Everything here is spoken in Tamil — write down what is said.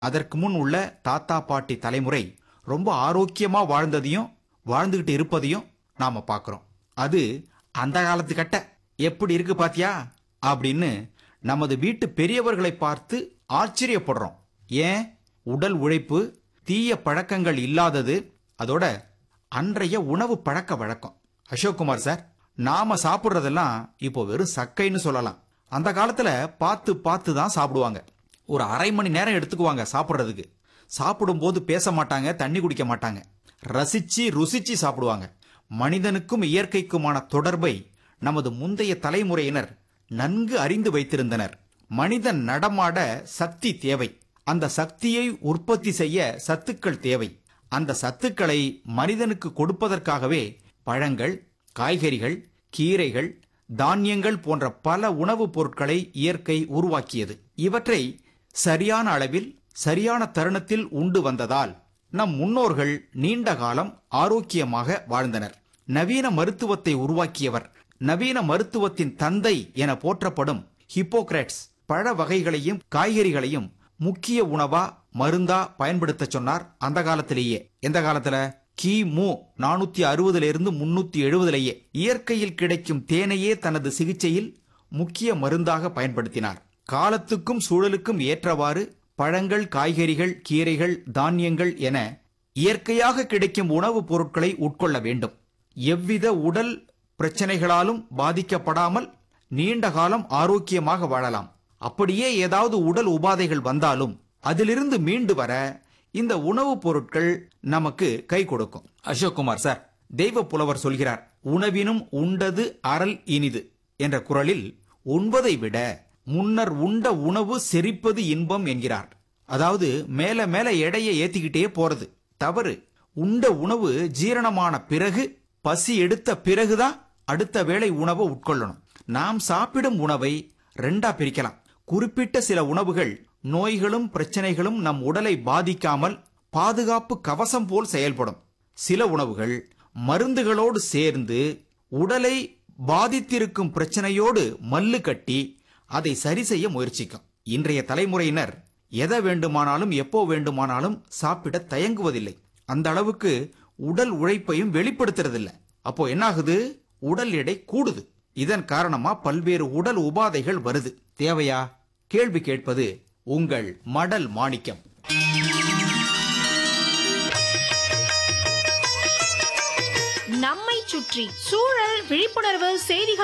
அதற்கு முன் உள்ள தாத்தா பாட்டி தலைமுறை ரொம்ப ஆரோக்கியமா வாழ்ந்ததையும் வாழ்ந்துகிட்டு இருப்பதையும் நாம பார்க்கிறோம் அது அந்த காலத்து கட்ட எப்படி இருக்கு பாத்தியா அப்படின்னு நமது வீட்டு பெரியவர்களை பார்த்து ஆச்சரியப்படுறோம் ஏன் உடல் உழைப்பு தீய பழக்கங்கள் இல்லாதது அதோட அன்றைய உணவு பழக்க வழக்கம் அசோக் குமார் சார் நாம சாப்பிடுறதெல்லாம் இப்போ வெறும் சக்கைன்னு சொல்லலாம் அந்த காலத்துல பார்த்து பார்த்து தான் சாப்பிடுவாங்க ஒரு அரை மணி நேரம் எடுத்துக்குவாங்க சாப்பிடுறதுக்கு சாப்பிடும்போது பேச மாட்டாங்க தண்ணி குடிக்க மாட்டாங்க ரசிச்சு ருசிச்சு சாப்பிடுவாங்க மனிதனுக்கும் இயற்கைக்குமான தொடர்பை நமது முந்தைய தலைமுறையினர் நன்கு அறிந்து வைத்திருந்தனர் மனிதன் நடமாட சக்தி தேவை அந்த சக்தியை உற்பத்தி செய்ய சத்துக்கள் தேவை அந்த சத்துக்களை மனிதனுக்கு கொடுப்பதற்காகவே பழங்கள் காய்கறிகள் கீரைகள் தானியங்கள் போன்ற பல உணவுப் பொருட்களை இயற்கை உருவாக்கியது இவற்றை சரியான அளவில் சரியான தருணத்தில் உண்டு வந்ததால் நம் முன்னோர்கள் நீண்ட காலம் ஆரோக்கியமாக வாழ்ந்தனர் நவீன மருத்துவத்தை உருவாக்கியவர் நவீன மருத்துவத்தின் தந்தை என போற்றப்படும் ஹிப்போக்ரேட்ஸ் பழ வகைகளையும் காய்கறிகளையும் முக்கிய உணவா மருந்தா பயன்படுத்த சொன்னார் அந்த காலத்திலேயே எந்த காலத்துல கிமு நானூத்தி அறுபதுல இருந்து முன்னூத்தி எழுபதுலேயே இயற்கையில் கிடைக்கும் தேனையே தனது சிகிச்சையில் முக்கிய மருந்தாக பயன்படுத்தினார் காலத்துக்கும் சூழலுக்கும் ஏற்றவாறு பழங்கள் காய்கறிகள் கீரைகள் தானியங்கள் என இயற்கையாக கிடைக்கும் உணவுப் பொருட்களை உட்கொள்ள வேண்டும் எவ்வித உடல் பிரச்சனைகளாலும் பாதிக்கப்படாமல் நீண்ட காலம் ஆரோக்கியமாக வாழலாம் அப்படியே ஏதாவது உடல் உபாதைகள் வந்தாலும் அதிலிருந்து மீண்டு வர இந்த உணவுப் பொருட்கள் நமக்கு கை கொடுக்கும் அசோக் குமார் சார் தெய்வ புலவர் சொல்கிறார் உணவினும் உண்டது அறல் இனிது என்ற குரலில் உண்பதை விட முன்னர் உண்ட உணவு செரிப்பது இன்பம் என்கிறார் அதாவது மேல மேல எடையை ஏத்திக்கிட்டே போறது தவறு உண்ட உணவு ஜீரணமான பிறகு பசி எடுத்த பிறகுதான் அடுத்த வேளை உணவை உட்கொள்ளணும் நாம் சாப்பிடும் உணவை ரெண்டா பிரிக்கலாம் குறிப்பிட்ட சில உணவுகள் நோய்களும் பிரச்சனைகளும் நம் உடலை பாதிக்காமல் பாதுகாப்பு கவசம் போல் செயல்படும் சில உணவுகள் மருந்துகளோடு சேர்ந்து உடலை பாதித்திருக்கும் பிரச்சனையோடு மல்லு கட்டி அதை சரி செய்ய முயற்சிக்கும் இன்றைய தலைமுறையினர் எதை வேண்டுமானாலும் எப்போ வேண்டுமானாலும் சாப்பிட தயங்குவதில்லை அந்த அளவுக்கு உடல் உழைப்பையும் வெளிப்படுத்துறதில்ல அப்போ என்னாகுது உடல் எடை கூடுது இதன் காரணமா பல்வேறு உடல் உபாதைகள் வருது தேவையா கேள்வி கேட்பது உங்கள் மடல் மாணிக்கம் நம்மை சுற்றி சூழல் விழிப்புணர்வு செய்திகள்